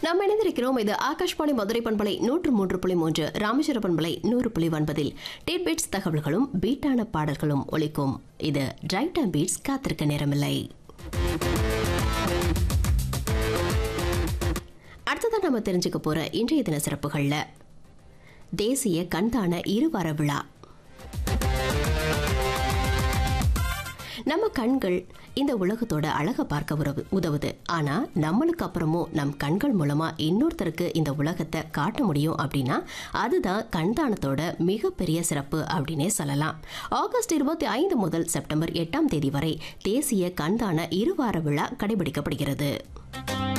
நாம் இணைந்திருக்கிறோம் இது ஆகாஷ்வாணி மதுரை பண்பலை நூற்று மூன்று புள்ளி மூன்று ராமேஸ்வர பண்பலை நூறு புள்ளி ஒன்பதில் டேட்பீட்ஸ் தகவல்களும் பீட்டான பாடல்களும் ஒலிக்கும் இது ரைட் அண்ட் பீட்ஸ் காத்திருக்க நேரமில்லை அடுத்ததான் நம்ம தெரிஞ்சுக்க போற இன்றைய தின சிறப்புகள்ல தேசிய கண்தான இருவார விழா நம்ம கண்கள் இந்த உலகத்தோட அழகை பார்க்க உறவு உதவுது ஆனா நம்மளுக்கு அப்புறமும் நம் கண்கள் மூலமா இன்னொருத்தருக்கு இந்த உலகத்தை காட்ட முடியும் அப்படின்னா அதுதான் கண்தானத்தோட மிகப்பெரிய சிறப்பு அப்படின்னே சொல்லலாம் ஆகஸ்ட் இருபத்தி ஐந்து முதல் செப்டம்பர் எட்டாம் தேதி வரை தேசிய கண்தான இருவார விழா கடைபிடிக்கப்படுகிறது